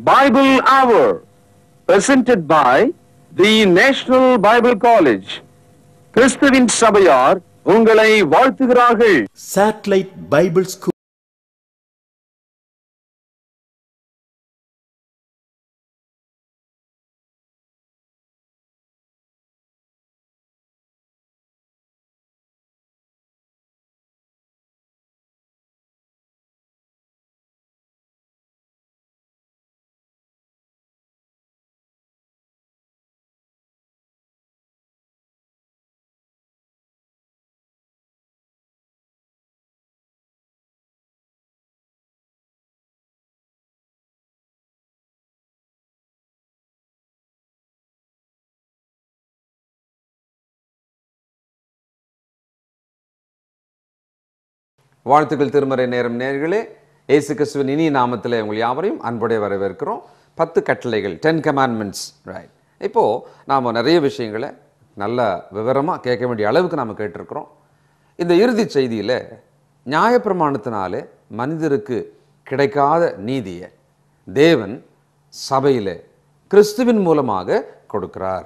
Bible Hour, presented by the National Bible College. கிறிஸ்துவின் சபையார் உங்களை வாழ்த்துகிறார்கள் Satellite Bible School. வாழ்த்துக்கள் திருமறை நேரம் நேர்களே இயேசு கிறிஸ்துவின் இனிய நாமத்தில் உங்கள் யாவரையும் அன்புடைய வரவேற்கிறோம் பத்து கட்டளைகள் டென் கமாண்ட்மெண்ட்ஸ் ரைட் இப்போது நாம் நிறைய விஷயங்களை நல்ல விவரமாக கேட்க வேண்டிய அளவுக்கு நாம் கேட்டிருக்கிறோம் இந்த இறுதி செய்தியில் நியாயப்பிரமாணத்தினாலே மனிதருக்கு கிடைக்காத நீதியை தேவன் சபையில் கிறிஸ்துவின் மூலமாக கொடுக்கிறார்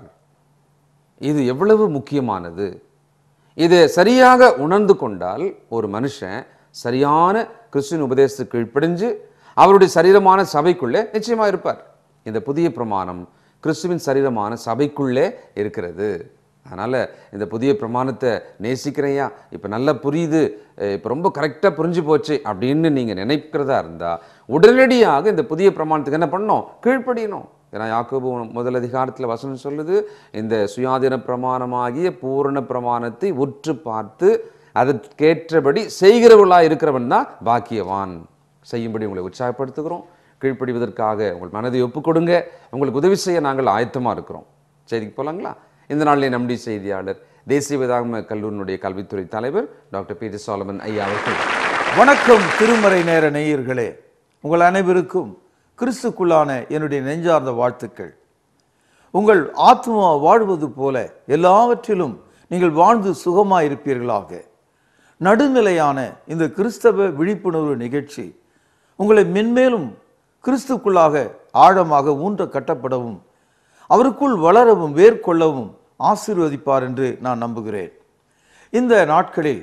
இது எவ்வளவு முக்கியமானது இதை சரியாக உணர்ந்து கொண்டால் ஒரு மனுஷன் சரியான கிறிஸ்துவின் உபதேசத்துக்கு கீழ்ப்படிஞ்சு அவருடைய சரீரமான சபைக்குள்ளே நிச்சயமா இருப்பார் இந்த புதிய பிரமாணம் கிறிஸ்துவின் சரீரமான சபைக்குள்ளே இருக்கிறது அதனால இந்த புதிய பிரமாணத்தை நேசிக்கிறையா இப்போ நல்லா புரியுது இப்போ ரொம்ப கரெக்டாக புரிஞ்சு போச்சு அப்படின்னு நீங்கள் நினைக்கிறதா இருந்தால் உடனடியாக இந்த புதிய பிரமாணத்துக்கு என்ன பண்ணணும் கீழ்ப்படியணும் ஏன்னா யாக்கோபு முதல் அதிகாரத்தில் வசனம் சொல்லுது இந்த சுயாதீன பிரமாணமாகிய பூரண பிரமாணத்தை உற்று பார்த்து அதற்கேற்றபடி செய்கிறவர்களாக இருக்கிறவன் தான் பாக்கியவான் செய்யும்படி உங்களை உற்சாகப்படுத்துகிறோம் கீழ்ப்படிவதற்காக உங்கள் மனதை ஒப்புக் கொடுங்க உங்களுக்கு உதவி செய்ய நாங்கள் ஆயத்தமாக இருக்கிறோம் செய்திக்கு போகலாங்களா இந்த நாளிலே நம்முடைய செய்தியாளர் தேசிய வேதாகம கல்லூரியினுடைய கல்வித்துறை தலைவர் டாக்டர் பீட்டர் சாலமன் ஐயா அவர்கள் வணக்கம் திருமறை நேர நேயர்களே உங்கள் அனைவருக்கும் கிறிஸ்துக்குள்ளான என்னுடைய நெஞ்சார்ந்த வாழ்த்துக்கள் உங்கள் ஆத்மா வாழ்வது போல எல்லாவற்றிலும் நீங்கள் வாழ்ந்து சுகமாய் இருப்பீர்களாக நடுநிலையான இந்த கிறிஸ்தவ விழிப்புணர்வு நிகழ்ச்சி உங்களை மென்மேலும் கிறிஸ்துக்குள்ளாக ஆழமாக ஊன்ற கட்டப்படவும் அவருக்குள் வளரவும் வேர்கொள்ளவும் ஆசீர்வதிப்பார் என்று நான் நம்புகிறேன் இந்த நாட்களில்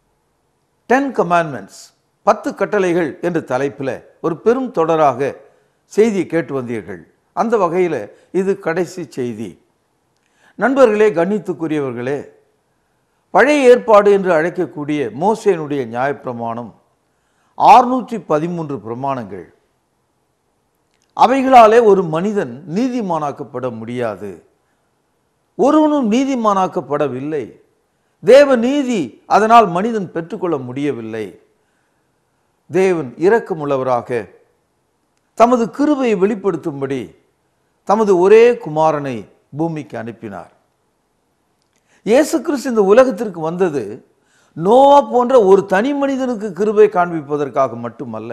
டென் கமாண்ட்மெண்ட்ஸ் பத்து கட்டளைகள் என்ற தலைப்பில் ஒரு பெரும் தொடராக செய்தியை கேட்டு வந்தீர்கள் அந்த வகையில் இது கடைசி செய்தி நண்பர்களே கண்ணித்துக்குரியவர்களே பழைய ஏற்பாடு என்று அழைக்கக்கூடிய மோசேனுடைய நியாயப்பிரமாணம் ஆறுநூற்றி பதிமூன்று பிரமாணங்கள் அவைகளாலே ஒரு மனிதன் நீதிமானாக்கப்பட முடியாது ஒருவனும் நீதிமானாக்கப்படவில்லை தேவ நீதி அதனால் மனிதன் பெற்றுக்கொள்ள முடியவில்லை தேவன் இரக்கமுள்ளவராக தமது கிருபையை வெளிப்படுத்தும்படி தமது ஒரே குமாரனை பூமிக்கு அனுப்பினார் இயேசு கிறிஸ்து இந்த உலகத்திற்கு வந்தது நோவா போன்ற ஒரு தனி மனிதனுக்கு கிருபை காண்பிப்பதற்காக மட்டுமல்ல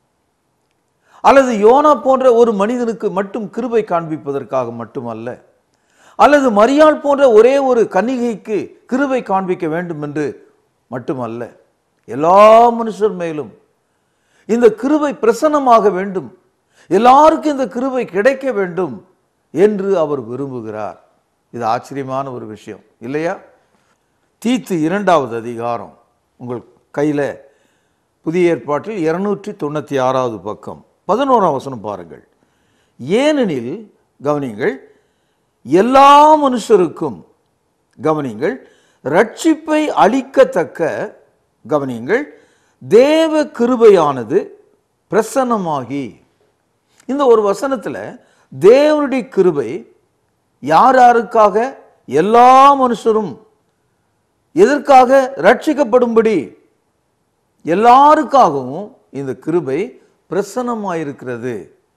அல்லது யோனா போன்ற ஒரு மனிதனுக்கு மட்டும் கிருபை காண்பிப்பதற்காக மட்டுமல்ல அல்லது மரியாள் போன்ற ஒரே ஒரு கன்னிகைக்கு கிருபை காண்பிக்க வேண்டும் என்று மட்டுமல்ல எல்லா மனுஷர் மேலும் இந்த கிருபை பிரசன்னமாக வேண்டும் எல்லாருக்கும் இந்த கிருபை கிடைக்க வேண்டும் என்று அவர் விரும்புகிறார் இது ஆச்சரியமான ஒரு விஷயம் இல்லையா தீத்து இரண்டாவது அதிகாரம் உங்கள் கையில் புதிய ஏற்பாட்டில் இருநூற்றி தொண்ணூற்றி ஆறாவது பக்கம் பதினோராம் வசனம் பாருங்கள் ஏனெனில் கவனிங்கள் எல்லா மனுஷருக்கும் கவனிங்கள் ரட்சிப்பை அளிக்கத்தக்க கவனிங்கள் தேவ கிருபையானது பிரசன்னமாகி இந்த ஒரு வசனத்துல தேவனுடைய கிருபை யார் யாருக்காக எல்லா மனுஷரும் எதற்காக ரட்சிக்கப்படும்படி எல்லாருக்காகவும் இந்த கிருபை பிரசன்னமாயிருக்கிறது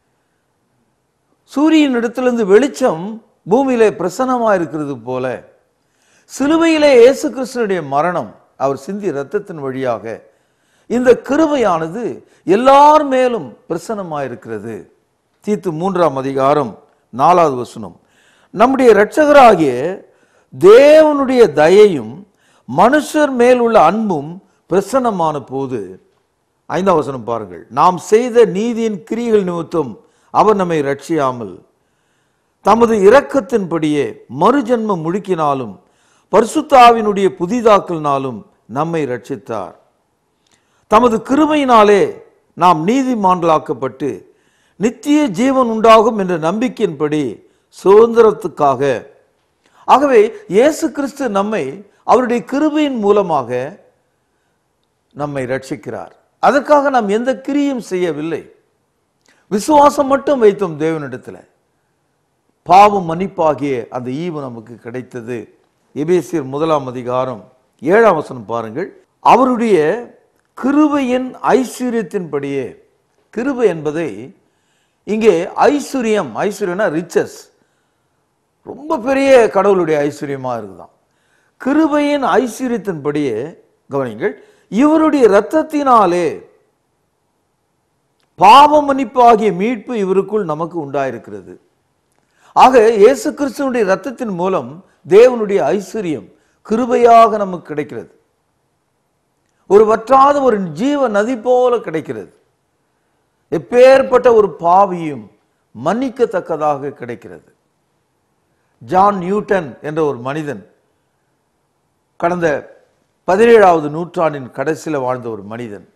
சூரியன் இடத்திலிருந்து வெளிச்சம் பூமியிலே பிரசன்னமாயிருக்கிறது போல சிலுவையிலே இயேசு கிறிஸ்தனுடைய மரணம் அவர் சிந்தி ரத்தத்தின் வழியாக இந்த கிருபையானது எல்லார் மேலும் பிரசன்னமாயிருக்கிறது தீத்து மூன்றாம் அதிகாரம் நாலாவது வசனம் நம்முடைய இரட்சகராகிய தேவனுடைய தயையும் மனுஷர் மேல் உள்ள அன்பும் பிரசன்னமான போது ஐந்தாம் வசனம் பாருங்கள் நாம் செய்த நீதியின் கிரிகள் நிமித்தம் அவர் நம்மை ரட்சியாமல் தமது இரக்கத்தின்படியே மறுஜன்மம் முழுக்கினாலும் பரிசுத்தாவினுடைய புதிதாக்கலினாலும் நம்மை ரட்சித்தார் தமது கிருபையினாலே நாம் நீதிமான்களாக்கப்பட்டு நித்திய ஜீவன் உண்டாகும் என்ற நம்பிக்கையின்படி சுதந்திரத்துக்காக ஆகவே இயேசு கிறிஸ்து நம்மை அவருடைய கிருபையின் மூலமாக நம்மை ரட்சிக்கிறார் அதற்காக நாம் எந்த கிரியும் செய்யவில்லை விசுவாசம் மட்டும் வைத்தோம் தேவனிடத்தில் பாவம் மன்னிப்பாகிய அந்த ஈவு நமக்கு கிடைத்தது எபேசியர் முதலாம் அதிகாரம் ஏழாம் வசனம் பாருங்கள் அவருடைய கிருபையின் ஐஸ்வர்யத்தின்படியே கிருபை என்பதை இங்கே ஐஸ்வர்யம் ஐஸ்வர்யம்னா ரிச்சஸ் ரொம்ப பெரிய கடவுளுடைய ஐஸ்வர்யமா இருக்குதாம் கிருபையின் ஐஸ்வர்யத்தின்படியே கவனிங்கள் இவருடைய இரத்தத்தினாலே பாவ மன்னிப்பு ஆகிய மீட்பு இவருக்குள் நமக்கு உண்டாயிருக்கிறது ஆக இயேசு கிறிஸ்துவனுடைய இரத்தத்தின் மூலம் தேவனுடைய ஐஸ்வர்யம் கிருபையாக நமக்கு கிடைக்கிறது ஒரு வற்றாத ஒரு ஜீவ நதி போல கிடைக்கிறது எப்பேற்பட்ட ஒரு பாவியும் மன்னிக்கத்தக்கதாக கிடைக்கிறது ஜான் நியூட்டன் என்ற ஒரு மனிதன் கடந்த பதினேழாவது நூற்றாண்டின் கடைசியில் வாழ்ந்த ஒரு மனிதன்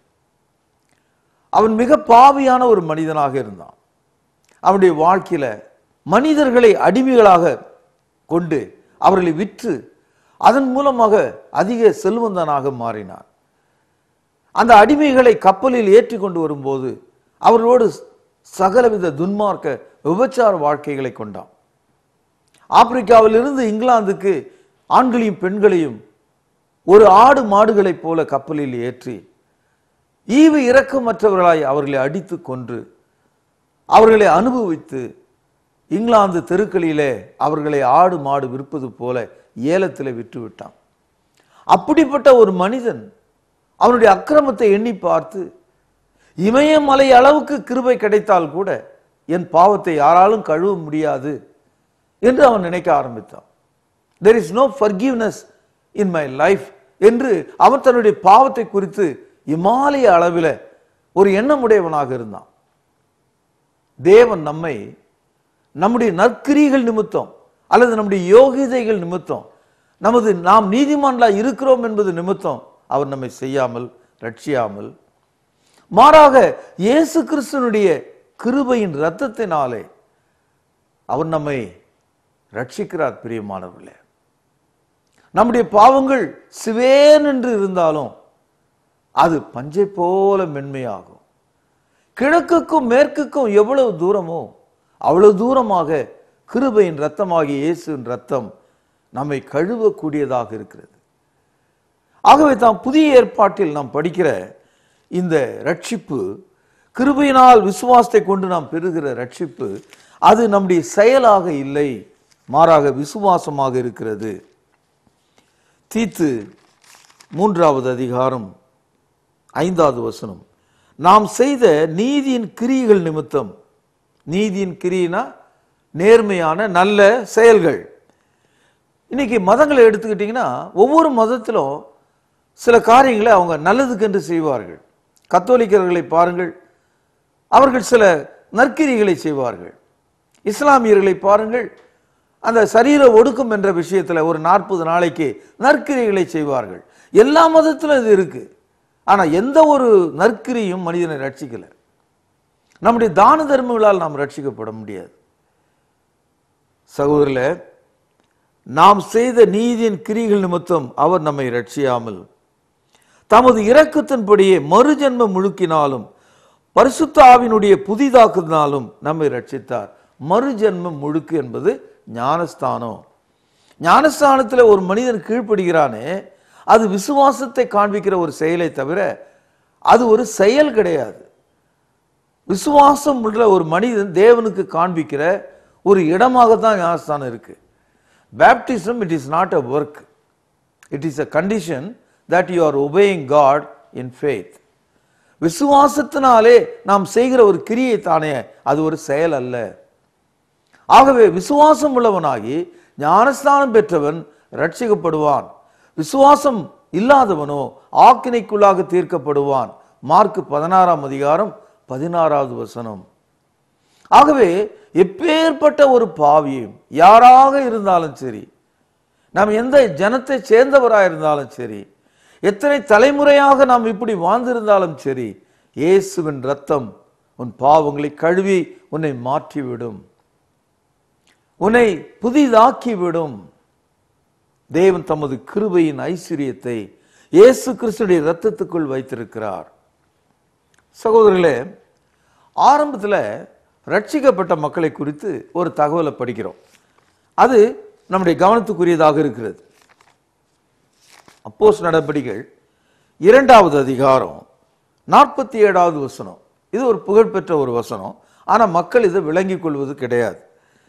அவன் மிக பாவியான ஒரு மனிதனாக இருந்தான் அவனுடைய வாழ்க்கையில மனிதர்களை அடிமைகளாக கொண்டு அவர்களை விற்று அதன் மூலமாக அதிக செல்வந்தனாக மாறினான் அந்த அடிமைகளை கப்பலில் ஏற்றி கொண்டு வரும்போது அவர்களோடு சகலவித துன்மார்க்க விபச்சார வாழ்க்கைகளை கொண்டான் ஆப்பிரிக்காவிலிருந்து இங்கிலாந்துக்கு ஆண்களையும் பெண்களையும் ஒரு ஆடு மாடுகளைப் போல கப்பலில் ஏற்றி ஈவு இரக்கமற்றவர்களாய் அவர்களை அடித்து கொன்று அவர்களை அனுபவித்து இங்கிலாந்து தெருக்களிலே அவர்களை ஆடு மாடு விற்பது போல ஏலத்தில் விற்று விட்டான் அப்படிப்பட்ட ஒரு மனிதன் அவனுடைய அக்கிரமத்தை எண்ணி பார்த்து இமயமலை அளவுக்கு கிருபை கிடைத்தால் கூட என் பாவத்தை யாராலும் கழுவ முடியாது என்று அவன் நினைக்க ஆரம்பித்தான் there is no forgiveness in my life என்று அவன் தன்னுடைய பாவத்தை குறித்து இமாலய அளவில் ஒரு எண்ணமுடையவனாக இருந்தான் தேவன் நம்மை நம்முடைய நற்கிரிகள் நிமித்தம் அல்லது நம்முடைய யோகிதைகள் நிமித்தம் நமது நாம் நீதிமான்களா இருக்கிறோம் என்பது நிமித்தம் அவர் நம்மை செய்யாமல் ரட்சியாமல் மாறாக இயேசு கிறிஸ்துனுடைய கிருபையின் இரத்தத்தினாலே அவர் நம்மை ரட்சிக்கிறார் பிரியமானவர்களே நம்முடைய பாவங்கள் சிவேன் என்று இருந்தாலும் அது பஞ்சை போல மென்மையாகும் கிழக்குக்கும் மேற்குக்கும் எவ்வளவு தூரமோ அவ்வளவு தூரமாக கிருபையின் ரத்தமாகிய இயேசுவின் ரத்தம் நம்மை கழுவக்கூடியதாக இருக்கிறது ஆகவே தான் புதிய ஏற்பாட்டில் நாம் படிக்கிற இந்த ரட்சிப்பு கிருபையினால் விசுவாசத்தை கொண்டு நாம் பெறுகிற ரட்சிப்பு அது நம்முடைய செயலாக இல்லை மாறாக விசுவாசமாக இருக்கிறது தீத்து மூன்றாவது அதிகாரம் ஐந்தாவது வசனம் நாம் செய்த நீதியின் கிரியைகள் நிமித்தம் நீதியின் கிரியினா நேர்மையான நல்ல செயல்கள் இன்னைக்கு மதங்களை எடுத்துக்கிட்டிங்கன்னா ஒவ்வொரு மதத்திலும் சில காரியங்களை அவங்க நல்லதுக்கென்று செய்வார்கள் கத்தோலிக்கர்களை பாருங்கள் அவர்கள் சில நற்கிரிகளை செய்வார்கள் இஸ்லாமியர்களை பாருங்கள் அந்த சரீர ஒடுக்கம் என்ற விஷயத்தில் ஒரு நாற்பது நாளைக்கு நற்கிரிகளை செய்வார்கள் எல்லா மதத்திலும் இது இருக்கு ஆனா எந்த ஒரு நற்கிரியும் மனிதனை ரட்சிக்கல நம்முடைய தான தர்மங்களால் நாம் ரட்சிக்கப்பட முடியாது சகோதரில் நாம் செய்த நீதியின் கிரிகள் நிமித்தம் அவர் நம்மை ரட்சியாமல் தமது இரக்கத்தின்படியே மறுஜென்மம் முழுக்கினாலும் பரிசுத்த ஆவினுடைய புதிதாக்குதனாலும் நம்மை ரட்சித்தார் மறுஜென்மம் முழுக்கு என்பது ஞானஸ்தானம் ஞானஸ்தானத்தில் ஒரு மனிதன் கீழ்ப்படுகிறானே அது விசுவாசத்தை காண்பிக்கிற ஒரு செயலை தவிர அது ஒரு செயல் கிடையாது விசுவாசம் உள்ள ஒரு மனிதன் தேவனுக்கு காண்பிக்கிற ஒரு இடமாக தான் ஞானஸ்தானம் இருக்கு baptism it is not a work it is a condition that you are obeying God in faith விசுவாசத்தினாலே நாம் செய்கிற ஒரு கிரியை தானே அது ஒரு செயல் அல்ல ஆகவே விசுவாசம் உள்ளவனாகி ஞானஸ்தானம் பெற்றவன் ரட்சிக்கப்படுவான் விசுவாசம் இல்லாதவனோ ஆக்கினைக்குள்ளாக தீர்க்கப்படுவான் மார்க் பதினாறாம் அதிகாரம் பதினாறாவது வசனம் ஆகவே எப்பேற்பட்ட ஒரு பாவியும் யாராக இருந்தாலும் சரி நாம் எந்த ஜனத்தை சேர்ந்தவராக இருந்தாலும் சரி எத்தனை தலைமுறையாக நாம் இப்படி வாழ்ந்திருந்தாலும் சரி இயேசுவின் ரத்தம் உன் பாவங்களை கழுவி உன்னை மாற்றிவிடும் உன்னை புதிதாக்கிவிடும் தேவன் தமது கிருபையின் ஐஸ்வர்யத்தை இயேசு கிறிஸ்துடைய ரத்தத்துக்குள் வைத்திருக்கிறார் சகோதரர்களே ஆரம்பத்தில் ரட்சிக்கப்பட்ட மக்களை குறித்து ஒரு தகவலை படிக்கிறோம் அது நம்முடைய கவனத்துக்குரியதாக இருக்கிறது அப்போஸ் நடபடிகள் இரண்டாவது அதிகாரம் நாற்பத்தி ஏழாவது வசனம் இது ஒரு புகழ்பெற்ற ஒரு வசனம் ஆனால் மக்கள் இதை விளங்கிக் கொள்வது கிடையாது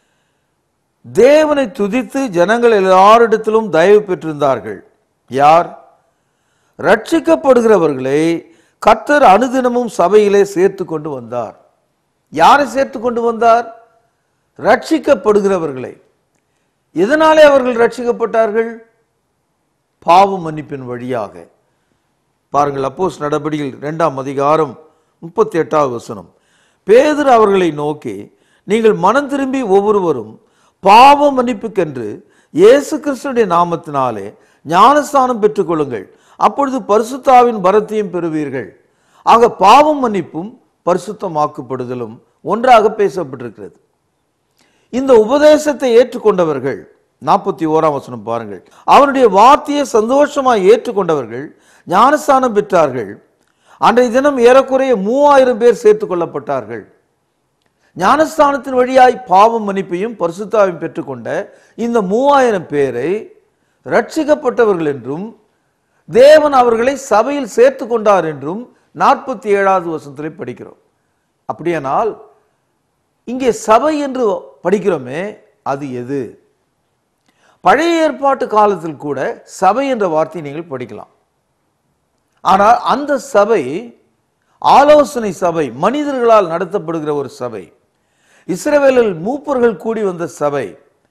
தேவனை துதித்து ஜனங்கள் எல்லாரிடத்திலும் தயவு பெற்றிருந்தார்கள் யார் ரட்சிக்கப்படுகிறவர்களை கர்த்தர் அனுதினமும் சபையிலே சேர்த்து கொண்டு வந்தார் யாரை சேர்த்து கொண்டு வந்தார் ரட்சிக்கப்படுகிறவர்களை எதனாலே அவர்கள் ரட்சிக்கப்பட்டார்கள் பாவ மன்னிப்பின் வழியாக பாருங்கள் அப்போஸ் நடபடியில் இரண்டாம் அதிகாரம் முப்பத்தி எட்டாவது வசனம் பேதர் அவர்களை நோக்கி நீங்கள் மனம் திரும்பி ஒவ்வொருவரும் பாவ மன்னிப்புக்கென்று இயேசு கிறிஸ்துடைய நாமத்தினாலே ஞானஸ்தானம் பெற்றுக்கொள்ளுங்கள் அப்பொழுது பரிசுத்தாவின் பரத்தையும் பெறுவீர்கள் ஆக பாவம் மன்னிப்பும் பரிசுத்தமாக்கப்படுதலும் ஒன்றாக பேசப்பட்டிருக்கிறது இந்த உபதேசத்தை ஏற்றுக்கொண்டவர்கள் நாற்பத்தி ஓராம் வசனம் பாருங்கள் அவனுடைய வார்த்தையை சந்தோஷமாய் ஏற்றுக்கொண்டவர்கள் ஞானஸ்தானம் பெற்றார்கள் அன்றைய தினம் ஏறக்குறைய மூவாயிரம் பேர் சேர்த்துக் கொள்ளப்பட்டார்கள் ஞானஸ்தானத்தின் வழியாய் பாவம் மன்னிப்பையும் பரிசுத்தாவையும் பெற்றுக்கொண்ட இந்த மூவாயிரம் பேரை ரட்சிக்கப்பட்டவர்கள் என்றும் தேவன் அவர்களை சபையில் சேர்த்து கொண்டார் என்றும் நாற்பத்தி ஏழாவது வசனத்திலே படிக்கிறோம் அப்படியானால் இங்கே சபை என்று படிக்கிறோமே அது எது பழைய ஏற்பாட்டு காலத்தில் கூட சபை என்ற வார்த்தையை நீங்கள் படிக்கலாம் ஆனால் அந்த சபை ஆலோசனை சபை மனிதர்களால் நடத்தப்படுகிற ஒரு சபை இஸ்ரவேலில் மூப்பர்கள் கூடி வந்த சபை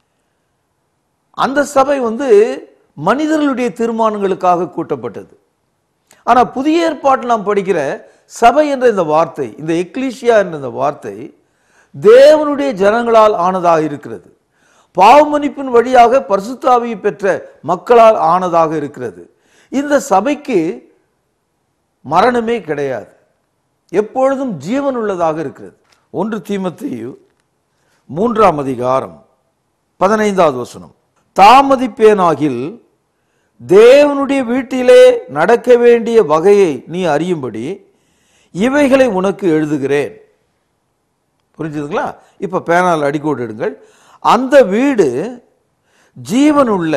அந்த சபை வந்து மனிதர்களுடைய தீர்மானங்களுக்காக கூட்டப்பட்டது ஆனா புதிய ஏற்பாட்டில் நாம் படிக்கிற சபை என்ற இந்த வார்த்தை இந்த எக்லீஷியா என்ற இந்த வார்த்தை தேவனுடைய ஜனங்களால் ஆனதாக இருக்கிறது பாவமன்னிப்பின் வழியாக பரிசுத்தாவியை பெற்ற மக்களால் ஆனதாக இருக்கிறது இந்த சபைக்கு மரணமே கிடையாது எப்பொழுதும் ஜீவன் உள்ளதாக இருக்கிறது ஒன்று தீமத்தையு மூன்றாம் அதிகாரம் பதினைந்தாவது வசனம் தாமதிப்பேனாகில் தேவனுடைய வீட்டிலே நடக்க வேண்டிய வகையை நீ அறியும்படி இவைகளை உனக்கு எழுதுகிறேன் புரிஞ்சுதுங்களா இப்ப பேனால் அடிக்கோடு எடுங்கள் அந்த வீடு ஜீவனுள்ள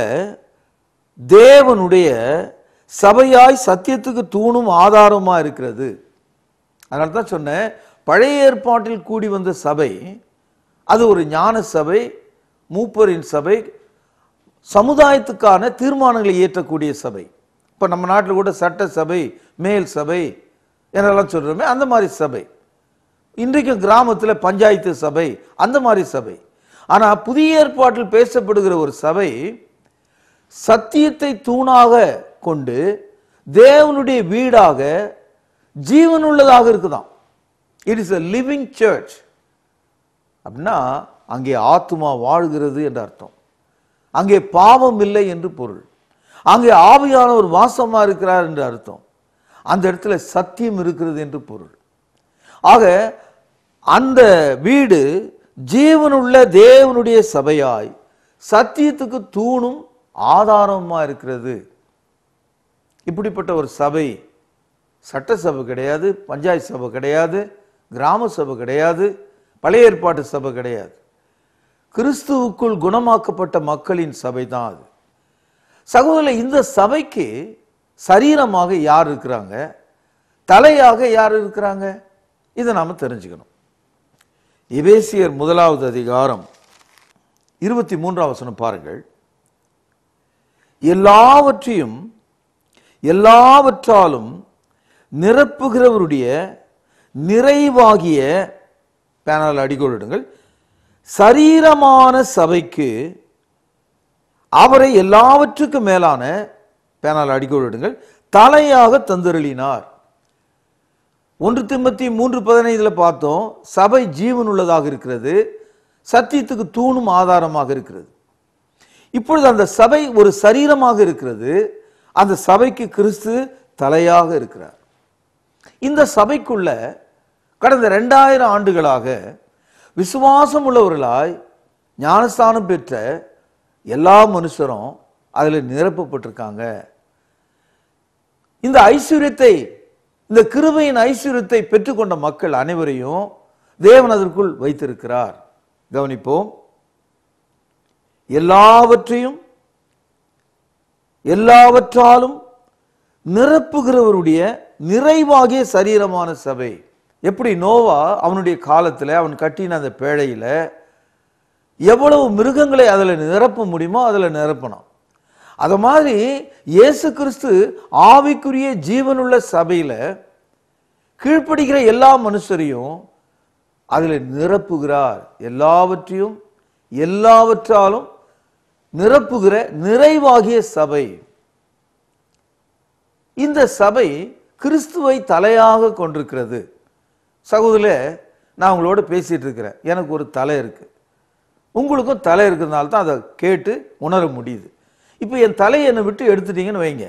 தேவனுடைய சபையாய் சத்தியத்துக்கு தூணும் ஆதாரமா இருக்கிறது அதனால தான் சொன்னேன் பழைய ஏற்பாட்டில் கூடி வந்த சபை அது ஒரு ஞான சபை மூப்பரின் சபை சமுதாயத்துக்கான தீர்மானங்களை ஏற்றக்கூடிய சபை இப்போ நம்ம நாட்டில் கூட சட்ட சபை மேல் சபை என்னெல்லாம் சொல்கிறோமே அந்த மாதிரி சபை இன்றைக்கு கிராமத்தில் பஞ்சாயத்து சபை அந்த மாதிரி சபை ஆனால் புதிய ஏற்பாட்டில் பேசப்படுகிற ஒரு சபை சத்தியத்தை தூணாக கொண்டு தேவனுடைய வீடாக ஜீவனுள்ளதாக இருக்குதாம் it is a living church அப்படின்னா அங்கே ஆத்துமா வாழ்கிறது என்று அர்த்தம் அங்கே பாவம் இல்லை என்று பொருள் அங்கே ஆவியானவர் வாசமா இருக்கிறார் என்று அர்த்தம் அந்த இடத்துல சத்தியம் இருக்கிறது என்று பொருள் ஆக அந்த வீடு ஜீவனுள்ள தேவனுடைய சபையாய் சத்தியத்துக்கு தூணும் ஆதாரமா இருக்கிறது இப்படிப்பட்ட ஒரு சபை சட்ட சபை கிடையாது பஞ்சாயத்து சபை கிடையாது கிராம சபை கிடையாது பழைய ஏற்பாட்டு சபை கிடையாது கிறிஸ்துவுக்குள் குணமாக்கப்பட்ட மக்களின் சபை தான் அது சகோதரர் இந்த சபைக்கு சரீரமாக யார் இருக்கிறாங்க தலையாக யார் இருக்கிறாங்க இதை நாம தெரிஞ்சுக்கணும் எபேசியர் முதலாவது அதிகாரம் இருபத்தி மூன்றாம் வசனம் பாருங்கள் எல்லாவற்றையும் எல்லாவற்றாலும் நிரப்புகிறவருடைய நிறைவாகிய பேனல் அடிக்கோடிடுங்கள் சரீரமான சபைக்கு அவரை எல்லாவற்றுக்கும் மேலான பேனல் அடிக்கோடிடுங்கள் தலையாக தந்தருளினார் ஒன்று திம்மத்தி மூன்று பதினைந்துல பார்த்தோம் சபை ஜீவன் உள்ளதாக இருக்கிறது சத்தியத்துக்கு தூணும் ஆதாரமாக இருக்கிறது இப்பொழுது அந்த சபை ஒரு சரீரமாக இருக்கிறது அந்த சபைக்கு கிறிஸ்து தலையாக இருக்கிறார் இந்த சபைக்குள்ள கடந்த ரெண்டாயிரம் ஆண்டுகளாக விசுவாசம் உள்ளவர்களாய் ஞானஸ்தானம் பெற்ற எல்லா மனுஷரும் அதில் நிரப்பப்பட்டிருக்காங்க இந்த ஐஸ்வர்யத்தை இந்த கிருபையின் ஐஸ்வர்யத்தை பெற்றுக்கொண்ட மக்கள் அனைவரையும் தேவன் அதற்குள் வைத்திருக்கிறார் கவனிப்போம் எல்லாவற்றையும் எல்லாவற்றாலும் நிரப்புகிறவருடைய நிறைவாகிய சரீரமான சபை எப்படி நோவா அவனுடைய காலத்தில் அவன் கட்டின அந்த பேழையில எவ்வளவு மிருகங்களை அதில் நிரப்ப முடியுமோ அதில் நிரப்பணும் அது மாதிரி இயேசு கிறிஸ்து ஆவிக்குரிய ஜீவனுள்ள சபையில கீழ்ப்படுகிற எல்லா மனுஷரையும் அதில் நிரப்புகிறார் எல்லாவற்றையும் எல்லாவற்றாலும் நிரப்புகிற நிறைவாகிய சபை இந்த சபை கிறிஸ்துவை தலையாக கொண்டிருக்கிறது சகோதரே நான் உங்களோட பேசிட்டு இருக்கிறேன் எனக்கு ஒரு தலை இருக்கு உங்களுக்கும் தலை இருக்கிறதுனால தான் அதை கேட்டு உணர முடியுது இப்போ என் தலையை என்னை விட்டு எடுத்துட்டீங்கன்னு வைங்க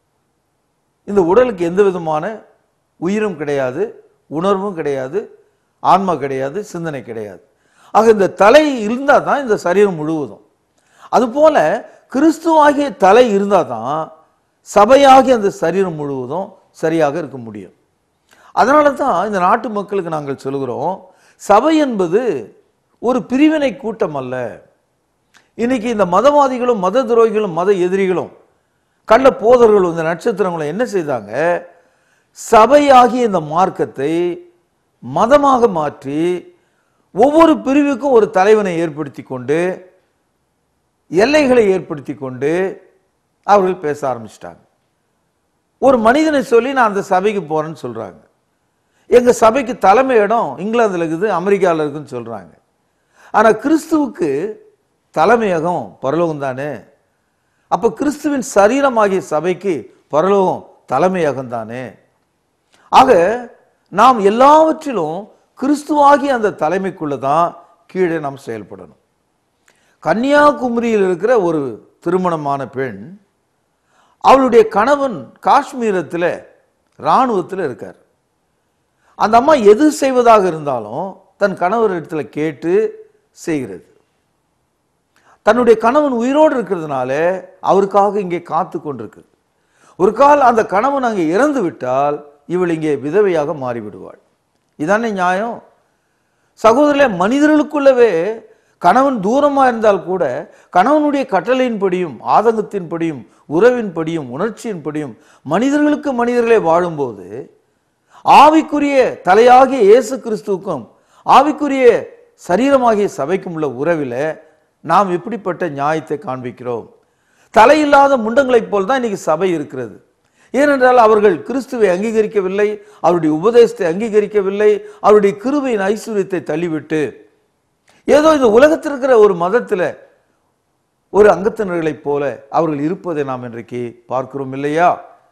இந்த உடலுக்கு எந்த விதமான உயிரும் கிடையாது உணர்வும் கிடையாது ஆன்மா கிடையாது சிந்தனை கிடையாது ஆக இந்த தலை இருந்தால் தான் இந்த சரீரம் முழுவதும் அதுபோல கிறிஸ்துவாகிய தலை இருந்தால் தான் சபையாகிய அந்த சரீரம் முழுவதும் சரியாக இருக்க முடியும் அதனால தான் இந்த நாட்டு மக்களுக்கு நாங்கள் சொல்கிறோம் சபை என்பது ஒரு பிரிவினை கூட்டம் அல்ல இன்னைக்கு இந்த மதவாதிகளும் மத துரோகிகளும் மத எதிரிகளும் கள்ள போதர்களும் இந்த நட்சத்திரங்களும் என்ன செய்தாங்க சபையாகிய இந்த மார்க்கத்தை மதமாக மாற்றி ஒவ்வொரு பிரிவுக்கும் ஒரு தலைவனை ஏற்படுத்தி கொண்டு எல்லைகளை ஏற்படுத்தி கொண்டு அவர்கள் பேச ஆரம்பிச்சிட்டாங்க ஒரு மனிதனை சொல்லி நான் அந்த சபைக்கு போறேன்னு சொல்றாங்க எங்க சபைக்கு தலைமை இடம் இங்கிலாந்துல இருக்குது அமெரிக்காவில் இருக்குன்னு சொல்றாங்க ஆனா கிறிஸ்துவுக்கு தலைமையகம் பரலோகம் தானே அப்ப கிறிஸ்துவின் சரீரமாகிய சபைக்கு பரலோகம் தலைமையகம் தானே ஆக நாம் எல்லாவற்றிலும் கிறிஸ்துவாகிய அந்த தலைமைக்குள்ள தான் கீழே நாம் செயல்படணும் கன்னியாகுமரியில் இருக்கிற ஒரு திருமணமான பெண் அவளுடைய கணவன் காஷ்மீரத்தில் இராணுவத்தில் இருக்கார் அந்த அம்மா எது செய்வதாக இருந்தாலும் தன் கணவர் இடத்துல கேட்டு செய்கிறது தன்னுடைய கணவன் உயிரோடு இருக்கிறதுனால அவருக்காக இங்கே காத்து கொண்டிருக்கு ஒரு கால் அந்த கணவன் அங்கே இறந்து விட்டால் இவள் இங்கே விதவையாக மாறிவிடுவாள் இதானே நியாயம் சகோதரர்களே மனிதர்களுக்குள்ளவே கணவன் தூரமா இருந்தால் கூட கணவனுடைய கட்டளையின்படியும் ஆதங்கத்தின்படியும் உறவின்படியும் உணர்ச்சியின்படியும் மனிதர்களுக்கு மனிதர்களே வாழும்போது ஆவிக்குரிய தலையாகிய இயேசு கிறிஸ்துவுக்கும் ஆவிக்குரிய சரீரமாகிய சபைக்கும் உள்ள உறவில நாம் எப்படிப்பட்ட நியாயத்தை காண்பிக்கிறோம் தலையில்லாத முண்டங்களைப் போல் தான் இன்னைக்கு சபை இருக்கிறது ஏனென்றால் அவர்கள் கிறிஸ்துவை அங்கீகரிக்கவில்லை அவருடைய உபதேசத்தை அங்கீகரிக்கவில்லை அவருடைய கிருபையின் ஐஸ்வர்யத்தை தள்ளிவிட்டு ஏதோ இந்த உலகத்தில் இருக்கிற ஒரு மதத்தில் ஒரு அங்கத்தினர்களைப் போல அவர்கள் இருப்பதை நாம் இன்றைக்கு பார்க்கிறோம் இல்லையா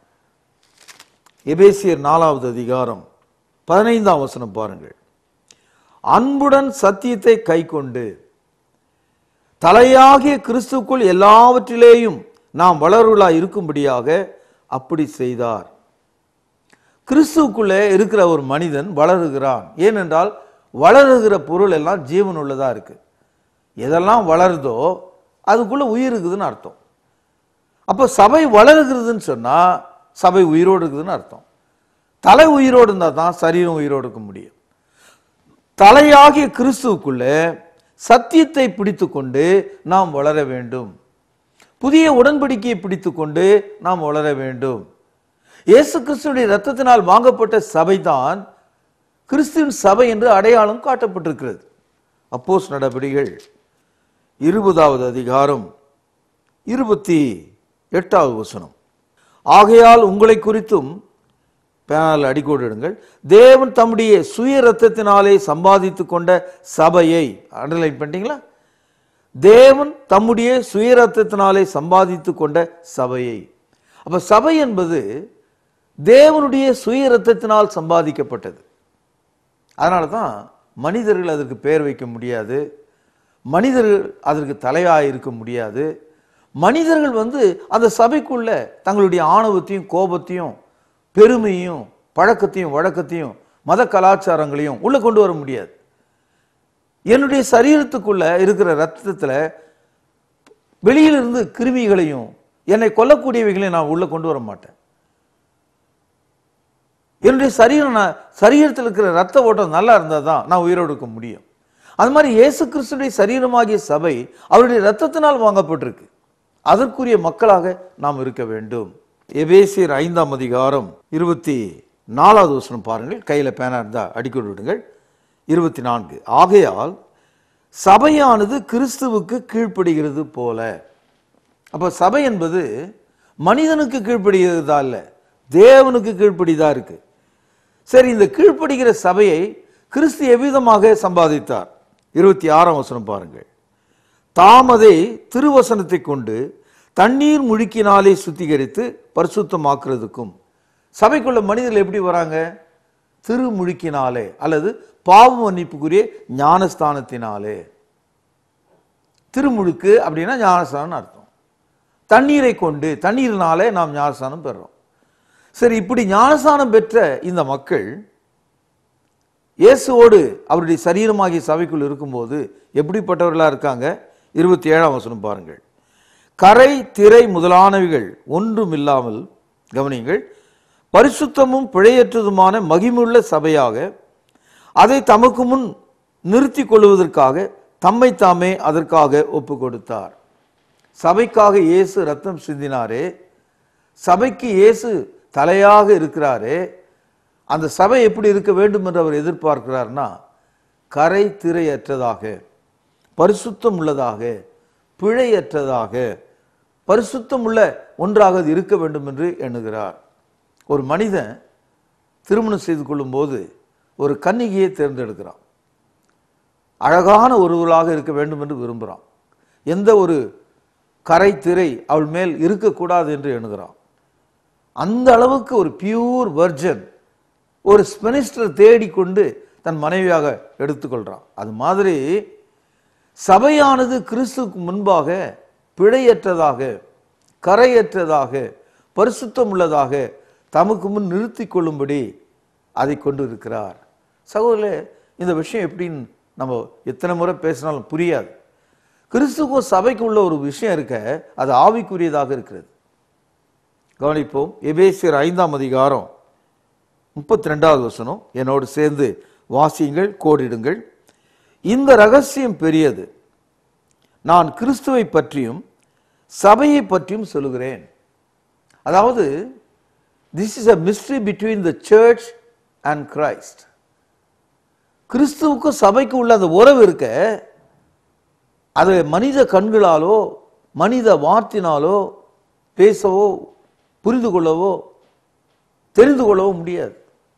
எபேசியர் நாலாவது அதிகாரம் பதினைந்தாம் வசனம் பாருங்கள் அன்புடன் சத்தியத்தை கைக்கொண்டு தலையாகிய கிறிஸ்துக்குள் எல்லாவற்றிலேயும் நாம் வளருளாய் இருக்கும்படியாக அப்படி செய்தார் கிறிஸ்துவுக்குள்ளே இருக்கிற ஒரு மனிதன் வளருகிறான் ஏனென்றால் வளருகிற பொருள் எல்லாம் ஜீவன் உள்ளதா இருக்கு எதெல்லாம் வளருதோ அதுக்குள்ள உயிர் இருக்குதுன்னு அர்த்தம் அப்போ சபை வளருகிறதுன்னு சொன்னா சபை உயிரோடு இருக்குதுன்னு அர்த்தம் தலை உயிரோடு இருந்தால் தான் சரீரம் உயிரோடு இருக்க முடியும் தலையாகிய கிறிஸ்துவுக்குள்ளே சத்தியத்தை பிடித்துக்கொண்டு நாம் வளர வேண்டும் புதிய உடன்படிக்கையை பிடித்துக்கொண்டு நாம் வளர வேண்டும் இயேசு கிறிஸ்துடைய ரத்தத்தினால் வாங்கப்பட்ட சபைதான் கிறிஸ்துவின் சபை என்று அடையாளம் காட்டப்பட்டிருக்கிறது அப்போஸ் நடபடிகள் இருபதாவது அதிகாரம் இருபத்தி எட்டாவது வசனம் ஆகையால் உங்களை குறித்தும் பேனால் அடிக்கோடிடுங்கள் தேவன் தம்முடைய சுய ரத்தத்தினாலே சம்பாதித்து கொண்ட சபையை அண்டர்லைன் பண்ணிட்டீங்களா தேவன் தம்முடைய சுய ரத்தத்தினாலே சம்பாதித்து கொண்ட சபையை அப்ப சபை என்பது தேவனுடைய சுய இரத்தத்தினால் சம்பாதிக்கப்பட்டது அதனால தான் மனிதர்கள் அதற்கு பெயர் வைக்க முடியாது மனிதர்கள் அதற்கு தலையாக இருக்க முடியாது மனிதர்கள் வந்து அந்த சபைக்குள்ள தங்களுடைய ஆணவத்தையும் கோபத்தையும் பெருமையும் பழக்கத்தையும் வழக்கத்தையும் மத கலாச்சாரங்களையும் உள்ள கொண்டு வர முடியாது என்னுடைய சரீரத்துக்குள்ள இருக்கிற ரத்தத்துல வெளியிலிருந்து கிருமிகளையும் என்னை கொல்லக்கூடியவைகளையும் நான் உள்ள கொண்டு வர மாட்டேன் என்னுடைய சரீரம் நான் சரீரத்தில் இருக்கிற ரத்த ஓட்டம் நல்லா இருந்தால் தான் நான் உயிரோடு இருக்க முடியும் அது மாதிரி இயேசு கிறிஸ்துடைய சரீரமாகிய சபை அவருடைய ரத்தத்தினால் வாங்கப்பட்டிருக்கு அதற்குரிய மக்களாக நாம் இருக்க வேண்டும் எபேசியர் ஐந்தாம் அதிகாரம் இருபத்தி நாலாவது வசனம் பாருங்கள் கையில் பேனா இருந்தா அடிக்கடி விடுங்கள் இருபத்தி நான்கு ஆகையால் சபையானது கிறிஸ்துவுக்கு கீழ்ப்படுகிறது போல அப்ப சபை என்பது மனிதனுக்கு கீழ்ப்படுகிறதா இல்ல தேவனுக்கு கீழ்ப்படிதா இருக்கு சரி இந்த கீழ்ப்படுகிற சபையை கிறிஸ்து எவ்விதமாக சம்பாதித்தார் இருபத்தி ஆறாம் வசனம் பாருங்கள் தாமதை திருவசனத்தை கொண்டு தண்ணீர் முழுக்கினாலே சுத்திகரித்து பரிசுத்தமாக்குறதுக்கும் சபைக்குள்ள மனிதர்கள் எப்படி வராங்க திருமுழுக்கினாலே அல்லது பாவ மன்னிப்புக்குரிய ஞானஸ்தானத்தினாலே திருமுழுக்கு அப்படின்னா ஞானஸ்தானம் அர்த்தம் தண்ணீரை கொண்டு தண்ணீரினாலே நாம் ஞானஸ்தானம் பெறுறோம் சரி இப்படி ஞானஸ்தானம் பெற்ற இந்த மக்கள் இயேசுவோடு அவருடைய சரீரமாகிய சபைக்குள் இருக்கும்போது எப்படிப்பட்டவர்களா இருக்காங்க இருபத்தி ஏழாம் வசனம் பாருங்கள் கரை திரை முதலானவைகள் ஒன்றும் இல்லாமல் கவனியுங்கள் பரிசுத்தமும் பிழையற்றதுமான மகிமுள்ள சபையாக அதை தமக்கு முன் நிறுத்தி கொள்வதற்காக தம்மை தாமே அதற்காக ஒப்பு கொடுத்தார் சபைக்காக இயேசு ரத்தம் சிந்தினாரே சபைக்கு இயேசு தலையாக இருக்கிறாரே அந்த சபை எப்படி இருக்க வேண்டும் என்று அவர் எதிர்பார்க்கிறார்னா கரை திரையற்றதாக பரிசுத்தம் உள்ளதாக பிழையற்றதாக பரிசுத்தம் உள்ள ஒன்றாக அது இருக்க வேண்டும் என்று எண்ணுகிறார் ஒரு மனிதன் திருமணம் செய்து கொள்ளும்போது ஒரு கன்னிகையை தேர்ந்தெடுக்கிறான் அழகான ஒருவராக இருக்க வேண்டும் என்று விரும்புகிறான் எந்த ஒரு கரை திரை அவள் மேல் இருக்கக்கூடாது என்று எண்ணுகிறான் அந்த அளவுக்கு ஒரு பியூர் வர்ஜன் ஒரு ஸ்பெனிஸ்டர் தேடிக்கொண்டு தன் மனைவியாக எடுத்துக்கொள்றான் அது மாதிரி சபையானது கிறிஸ்துவுக்கு முன்பாக பிழையற்றதாக கரையற்றதாக பரிசுத்தம் உள்ளதாக தமக்கு முன் நிறுத்தி கொள்ளும்படி அதை கொண்டு இருக்கிறார் சகோதரர்களே இந்த விஷயம் எப்படின்னு நம்ம எத்தனை முறை பேசினாலும் புரியாது கிறிஸ்துக்கும் சபைக்கு உள்ள ஒரு விஷயம் இருக்க அது ஆவிக்குரியதாக இருக்கிறது கவனிப்போம் எபேசியர் ஐந்தாம் அதிகாரம் முப்பத்தி ரெண்டாவது வசனம் என்னோடு சேர்ந்து வாசியுங்கள் கோடிடுங்கள் இந்த ரகசியம் பெரியது நான் கிறிஸ்துவை பற்றியும் சபையை பற்றியும் சொல்லுகிறேன் அதாவது this is a mystery between the church and Christ கிறிஸ்துவுக்கும் சபைக்கு உள்ள அந்த உறவு இருக்க அது மனித கண்களாலோ மனித வார்த்தினாலோ பேசவோ புரிந்து கொள்ளவோ தெரிந்து கொள்ளவோ முடியாது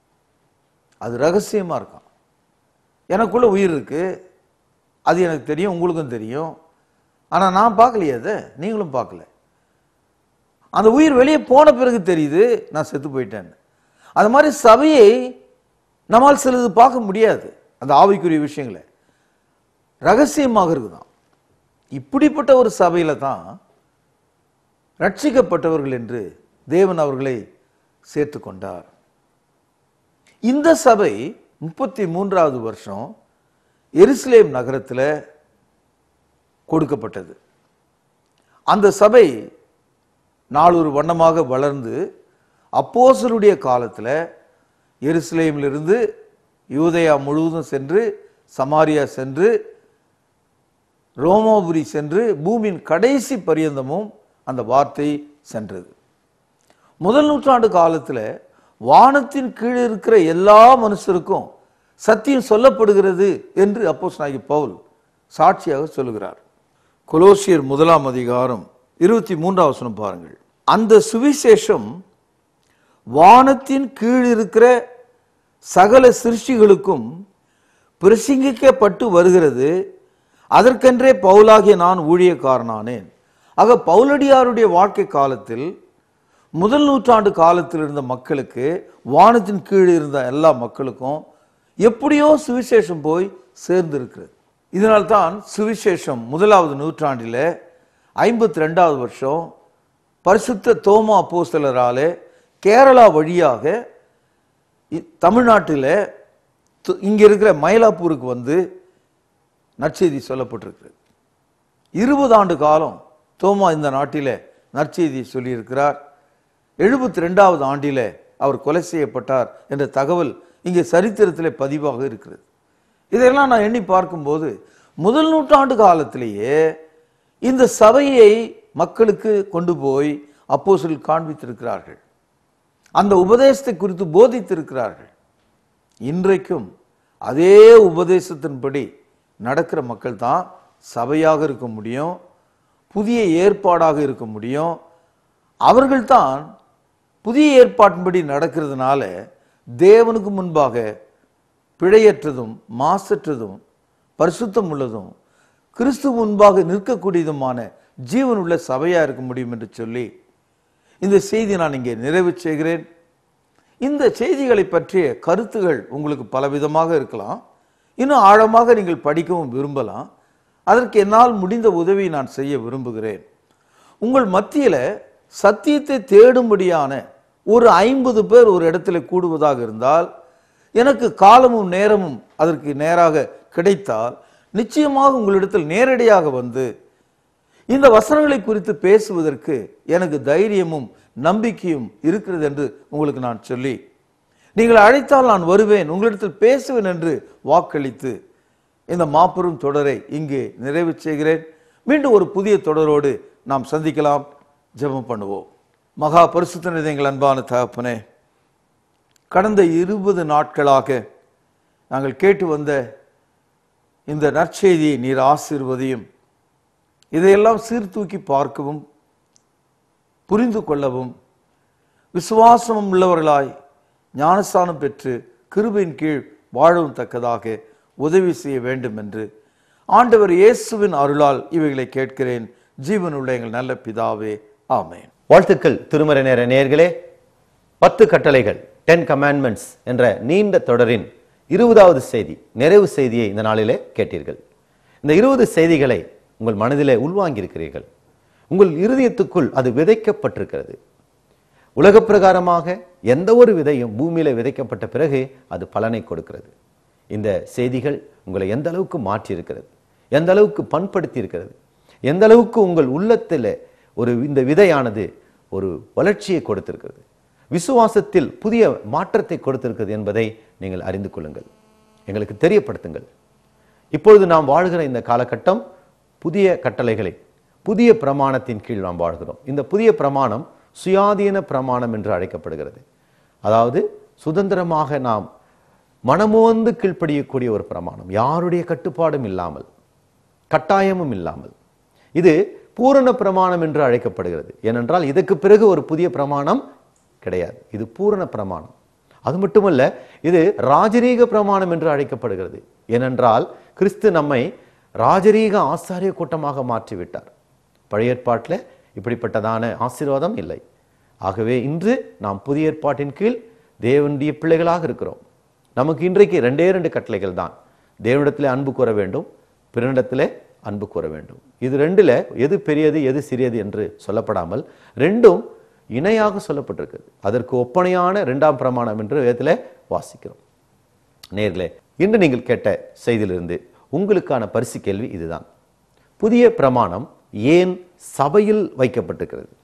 அது ரகசியமா இருக்கும் எனக்குள்ள உயிர் இருக்கு அது எனக்கு தெரியும் உங்களுக்கும் தெரியும் ஆனா நான் பார்க்கலையே அதை நீங்களும் பார்க்கல அந்த உயிர் வெளியே போன பிறகு தெரியுது நான் செத்து போயிட்டேன்னு அது மாதிரி சபையை நம்மால் சிலது பார்க்க முடியாது அந்த ஆவிக்குரிய விஷயங்களை ரகசியமாக இருக்குதான் இப்படிப்பட்ட ஒரு சபையில தான் ரட்சிக்கப்பட்டவர்கள் என்று தேவன் அவர்களை சேர்த்து கொண்டார் இந்த சபை முப்பத்தி மூன்றாவது வருஷம் எருசலேம் நகரத்தில் கொடுக்கப்பட்டது அந்த சபை நாளொரு வண்ணமாக வளர்ந்து அப்போசருடைய காலத்தில் எருசலேமிலிருந்து யூதயா முழுவதும் சென்று சமாரியா சென்று ரோமாபுரி சென்று பூமியின் கடைசி பரியந்தமும் அந்த வார்த்தை சென்றது முதல் நூற்றாண்டு காலத்தில் வானத்தின் கீழ் இருக்கிற எல்லா மனுஷருக்கும் சத்தியம் சொல்லப்படுகிறது என்று அப்போஸ் நாயகி பவுல் சாட்சியாக சொல்லுகிறார் கொலோசியர் முதலாம் அதிகாரம் இருபத்தி மூன்றாம் வசனம் பாருங்கள் அந்த சுவிசேஷம் வானத்தின் கீழ் இருக்கிற சகல சிருஷ்டிகளுக்கும் பிரசங்கிக்கப்பட்டு வருகிறது அதற்கென்றே பவுலாகிய நான் ஊழியக்காரனானேன் ஆக பவுலடியாருடைய வாழ்க்கை காலத்தில் முதல் நூற்றாண்டு காலத்தில் இருந்த மக்களுக்கு வானத்தின் கீழ் இருந்த எல்லா மக்களுக்கும் எப்படியோ சுவிசேஷம் போய் சேர்ந்து இருக்கிறது இதனால்தான் சுவிசேஷம் முதலாவது நூற்றாண்டிலே ஐம்பத்தி ரெண்டாவது வருஷம் பரிசுத்த தோமா அப்போஸ்தலராலே கேரளா வழியாக இ- தமிழ்நாட்டில் து- இங்க இருக்கிற மயிலாப்பூருக்கு வந்து நற்செய்தி சொல்லப்பட்டிருக்கிறது இருபது ஆண்டு காலம் தோமா இந்த நாட்டிலே நற்செய்தி சொல்லியிருக்கிறார் எழுபத்தி ரெண்டாவது ஆண்டிலே அவர் கொலை செய்யப்பட்டார் என்ற தகவல் இங்கே சரித்திரத்திலே பதிவாக இருக்கிறது இதெல்லாம் நான் எண்ணி பார்க்கும்போது முதல் நூற்றாண்டு காலத்திலேயே இந்த சபையை மக்களுக்கு கொண்டு போய் அப்போஸ்தலர்கள் காண்பித்திருக்கிறார்கள் அந்த உபதேசத்தை குறித்து போதித்திருக்கிறார்கள் இன்றைக்கும் அதே உபதேசத்தின்படி நடக்கிற மக்கள் தான் சபையாக இருக்க முடியும் புதிய ஏற்பாடாக இருக்க முடியும் அவர்கள்தான் புதிய ஏற்பாட்டின்படி நடக்கிறதுனால தேவனுக்கு முன்பாக பிழையற்றதும் மாசற்றதும் பரிசுத்தம் உள்ளதும் கிறிஸ்து முன்பாக நிற்கக்கூடியதுமான ஜீவனுள்ள சபையா இருக்க முடியும் என்று சொல்லி இந்த செய்தி நான் இங்கே நிறைவு செய்கிறேன் இந்த செய்திகளை பற்றிய கருத்துகள் உங்களுக்கு பலவிதமாக இருக்கலாம் இன்னும் ஆழமாக நீங்கள் படிக்கவும் விரும்பலாம் அதற்கு என்னால் முடிந்த உதவி நான் செய்ய விரும்புகிறேன் உங்கள் மத்தியில சத்தியத்தை தேடும்படியான ஒரு ஐம்பது பேர் ஒரு இடத்துல கூடுவதாக இருந்தால் எனக்கு காலமும் நேரமும் அதற்கு நேராக கிடைத்தால் நிச்சயமாக உங்களிடத்தில் நேரடியாக வந்து இந்த வசனங்களை குறித்து பேசுவதற்கு எனக்கு தைரியமும் நம்பிக்கையும் இருக்கிறது என்று உங்களுக்கு நான் சொல்லி நீங்கள் அழைத்தால் நான் வருவேன் உங்களிடத்தில் பேசுவேன் என்று வாக்களித்து இந்த மாபெரும் தொடரை இங்கே நிறைவு செய்கிறேன் மீண்டும் ஒரு புதிய தொடரோடு நாம் சந்திக்கலாம் ஜெபம் பண்ணுவோம் மகா பரிசுத்த எங்கள் அன்பான தகப்பனே கடந்த இருபது நாட்களாக நாங்கள் கேட்டு வந்த இந்த நற்செய்தியை நீர் ஆசீர்வதியும் இதையெல்லாம் சீர்தூக்கி பார்க்கவும் புரிந்து கொள்ளவும் விசுவாசமும் உள்ளவர்களாய் ஞானஸ்தானம் பெற்று கிருபையின் கீழ் வாழவும் தக்கதாக உதவி செய்ய வேண்டும் என்று ஆண்டவர் இயேசுவின் அருளால் இவைகளை கேட்கிறேன் ஜீவனுள்ள எங்கள் நல்ல பிதாவே ஆமென் வாழ்த்துக்கள் திருமறை நேர நேயர்களே பத்து கட்டளைகள் டென் கமாண்ட்மெண்ட்ஸ் என்ற நீண்ட தொடரின் இருபதாவது செய்தி நிறைவு செய்தியை இந்த நாளிலே கேட்டீர்கள் இந்த இருபது செய்திகளை உங்கள் மனதிலே உள்வாங்கியிருக்கிறீர்கள் உங்கள் இருதயத்துக்குள் அது விதைக்கப்பட்டிருக்கிறது உலக பிரகாரமாக எந்த ஒரு விதையும் பூமியில விதைக்கப்பட்ட பிறகு அது பலனை கொடுக்கிறது இந்த செய்திகள் உங்களை எந்த அளவுக்கு மாற்றியிருக்கிறது எந்த அளவுக்கு பண்படுத்தி இருக்கிறது எந்த அளவுக்கு உங்கள் உள்ளத்தில் ஒரு இந்த விதையானது ஒரு வளர்ச்சியை கொடுத்திருக்கிறது விசுவாசத்தில் புதிய மாற்றத்தை கொடுத்திருக்கிறது என்பதை நீங்கள் அறிந்து கொள்ளுங்கள் எங்களுக்கு தெரியப்படுத்துங்கள் இப்பொழுது நாம் வாழ்கிற இந்த காலகட்டம் புதிய கட்டளைகளை புதிய பிரமாணத்தின் கீழ் நாம் வாழ்கிறோம் இந்த புதிய பிரமாணம் சுயாதீன பிரமாணம் என்று அழைக்கப்படுகிறது அதாவது சுதந்திரமாக நாம் மனமோந்து கீழ்ப்படியக்கூடிய ஒரு பிரமாணம் யாருடைய கட்டுப்பாடும் இல்லாமல் கட்டாயமும் இல்லாமல் இது பூரண பிரமாணம் என்று அழைக்கப்படுகிறது ஏனென்றால் இதற்கு பிறகு ஒரு புதிய பிரமாணம் கிடையாது இது பூரண பிரமாணம் அது மட்டுமல்ல இது ராஜரீக பிரமாணம் என்று அழைக்கப்படுகிறது ஏனென்றால் கிறிஸ்து நம்மை ராஜரீக ஆசாரிய கூட்டமாக மாற்றிவிட்டார் பழைய ஏற்பாட்டில் இப்படிப்பட்டதான ஆசீர்வாதம் இல்லை ஆகவே இன்று நாம் புதிய ஏற்பாட்டின் கீழ் தேவனுடைய பிள்ளைகளாக இருக்கிறோம் நமக்கு இன்றைக்கு ரெண்டே ரெண்டு கட்டளைகள் தான் தேவனிடத்திலே அன்பு கூற வேண்டும் பிறனிடத்திலே அன்பு கூற வேண்டும் இது ரெண்டுல எது பெரியது எது சிறியது என்று சொல்லப்படாமல் ரெண்டும் இணையாக சொல்லப்பட்டிருக்கிறது அதற்கு ஒப்பனையான இரண்டாம் பிரமாணம் என்று வேதத்தில் வாசிக்கிறோம் நேர்களே இன்று நீங்கள் கேட்ட செய்தியிலிருந்து உங்களுக்கான பரிசு கேள்வி இதுதான் புதிய பிரமாணம் ஏன் சபையில் வைக்கப்பட்டிருக்கிறது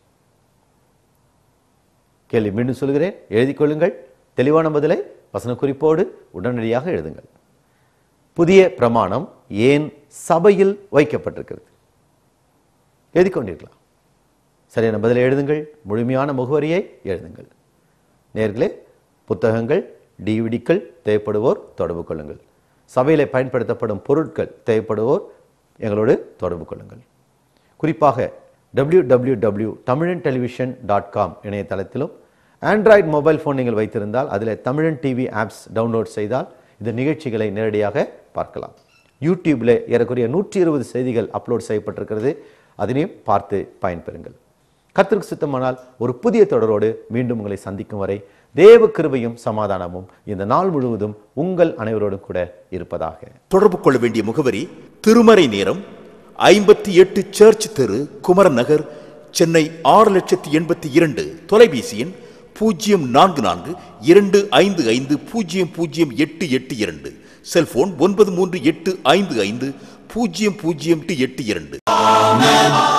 கேள்வி மீண்டும் சொல்கிறேன் எழுதிக் கொள்ளுங்கள் தெளிவான பதிலை வசன குறிப்போடு உடனடியாக எழுதுங்கள் புதிய பிரமாணம் ஏன் சபையில் வைக்கப்பட்டிருக்கிறது எழுதிக் கொண்டிருக்கலாம் சரியான பதிலை எழுதுங்கள் முழுமையான முகவரியை எழுதுங்கள் நேர்களே புத்தகங்கள் டிவிடிக்கள் தேவைப்படுவோர் தொடர்பு கொள்ளுங்கள் சபையிலே பயன்படுத்தப்படும் பொருட்கள் தேவைப்படுவோர் எங்களோடு தொடர்பு கொள்ளுங்கள் குறிப்பாக W W W Tamilan television dot com இணையதளத்திலும் ஆண்ட்ராய்டு மொபைல் ஃபோன் நீங்கள் வைத்திருந்தால் அதில் தமிழன் டிவி ஆப்ஸ் டவுன்லோட் செய்தால் இந்த நிகழ்ச்சிகளை நேரடியாக பார்க்கலாம் யூடியூப்ல ஏறக்குறைய நூற்றி இருபது செய்திகள் அப்லோட் செய்யப்பட்டிருக்கிறது அதனையும் பார்த்து பயன்பெறுங்கள் கத்திற்கு சுத்தமானால் ஒரு புதிய தொடரோடு மீண்டும் உங்களை சந்திக்கும் வரை தேவ கிருபையும் சமாதானமும் இந்த நாள் முழுவதும் உங்கள் அனைவரோடும் கூட இருப்பதாக தொடர்பு கொள்ள வேண்டிய முகவரி திருமறை நேரம் ஐம்பத்தி எட்டு சர்ச் தெரு குமரன் நகர் சென்னை ஆறு லட்சத்தி எண்பத்தி இரண்டு தொலைபேசி எண் பூஜ்ஜியம் நான்கு நான்கு இரண்டு ஐந்து ஐந்து பூஜ்ஜியம் பூஜ்ஜியம் எட்டு எட்டு இரண்டு செல்போன் ஒன்பது மூன்று எட்டு ஐந்து ஐந்து பூஜ்ஜியம் பூஜ்ஜியம் எட்டு எட்டு இரண்டு